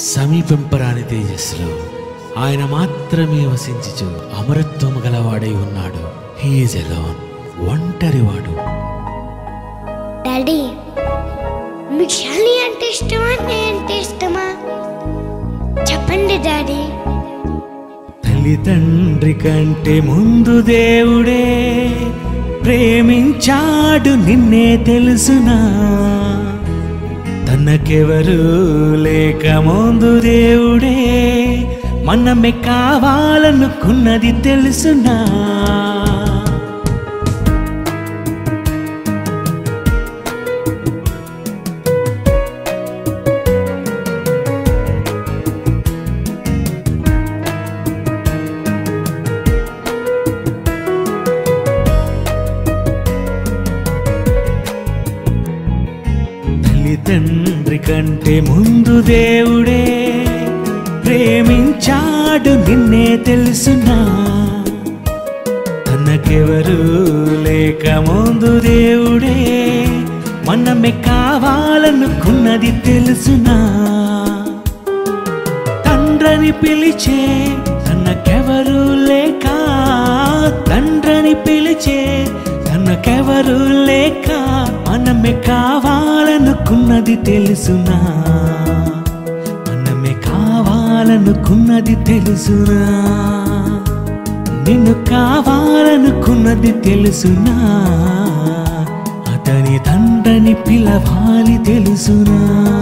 సమీపింపరాని తేజస్సులో ఆయన మాత్రమే వసించుచు అమరత్వము గలవాడై ఉన్నాడు హీఈస్ ఎలోన్ ఒంటరివాడు డాడీ మీకు షాలి అంటే ఇష్టమా నేను అంటే ఇష్టమా చెప్పండి డాడీ తల్లి తండ్రి కంటే ముందు దేవుడే ప్రేమించాడు నిన్నే తెలుసునా తనకెవరు లేక ముందు దేవుడే మనమే కావాలనుకున్నది తెలుసునా తల్లి తండ్రి కంటే ముందు దేవుడే ప్రేమించాడు నిన్నే తెలుసునా తనకెవరు లేక ముందు దేవుడే మనమే కావాలనుకున్నది తెలుసునా తండ్రని పిలిచే తనకెవరు లేక తండ్రని పిలిచే తనకెవరు లేక మనమే కావాలనుకున్నది తెలుసునా మనమే కావాలనుకున్నది తెలుసునా నిన్ను కావాలనుకున్నది తెలుసునా అతని తండ్రని పిలవాలి తెలుసునా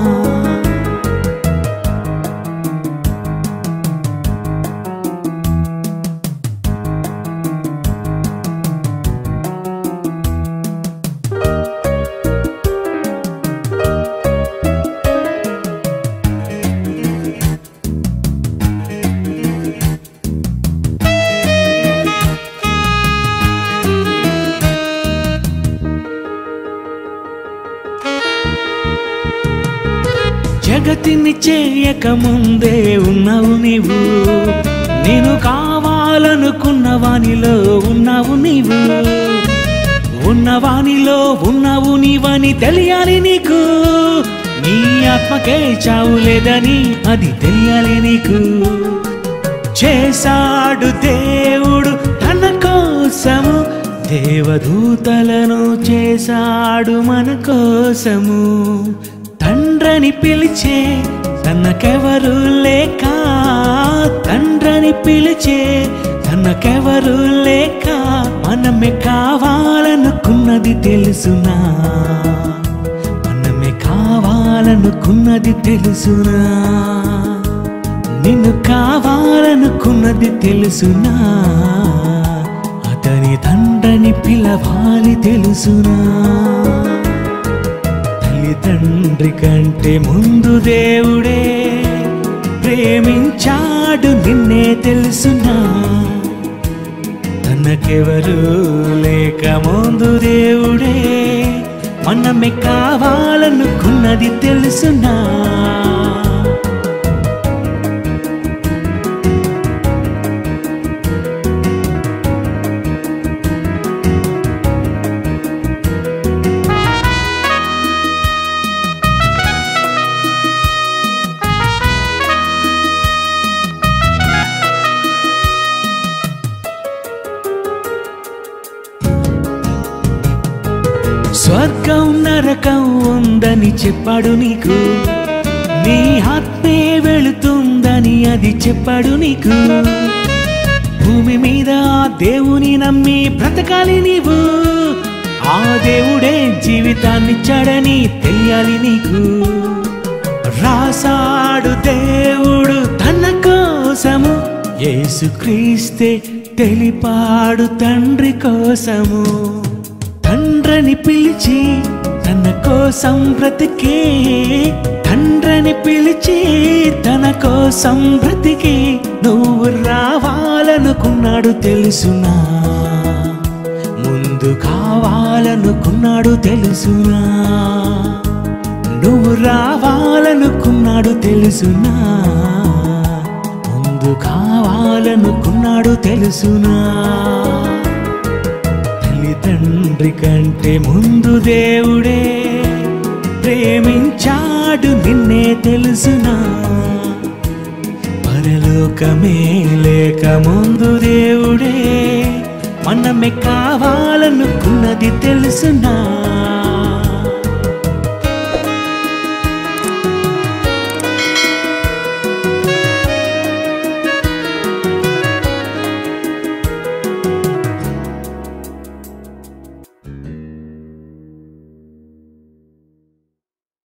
జగతిని చేయక ముందే ఉన్నావు నీవు నేను కావాలనుకున్న వానిలో ఉన్నావు నీవు ఉన్నవానిలో ఉన్నావు నీవని తెలియాలి నీకు నీ ఆత్మకే చావు లేదని అది తెలియాలి నీకు చేశాడు దేవుడు తన కోసము దేవదూతలను చేశాడు మన కోసము తండ్రని పిలిచే తనకెవరు లేక తండ్రని పిలిచే తనకెవరు లేక మనమే కావాలనుకున్నది తెలుసునా మనమే కావాలనుకున్నది తెలుసునా నిన్ను కావాలనుకున్నది తెలుసునా అతని తండ్రిని పిలవాలి తెలుసునా తల్లి తండ్రి కంటే ముందు దేవుడే ప్రేమించాడు నిన్నే తెలుసునా తనకెవరు లేక ముందు దేవుడే మనమే కావాలనుకున్నది తెలుసునా స్వర్గం నరకం ఉందని చెప్పాడు నీకు నీ ఆత్మే వెళుతుందని అది చెప్పాడు నీకు భూమి మీద ఆ దేవుని నమ్మి బ్రతకాలి నీవు ఆ దేవుడే జీవితాన్నిచ్చాడని తెలియాలి నీకు రాసాడు దేవుడు తన కోసము యేసుక్రీస్తే తెలిపాడు తండ్రి కోసము తండ్రని పిలిచి తన కోసం బ్రతికి తండ్రని పిలిచి తన కోసం బ్రతికి నువ్వు రావాలనుకున్నాడు తెలుసునా ముందు కావాలనుకున్నాడు తెలుసునా నువ్వు రావాలనుకున్నాడు తెలుసునా ముందు కావాలనుకున్నాడు తెలుసునా తల్లి తండ్రి కంటే ముందు దేవుడే ప్రేమించాడు నిన్నే తెలుసునా పరలోకమే లేక ముందు దేవుడే మనమే కావాలనుకున్నది తెలుసునా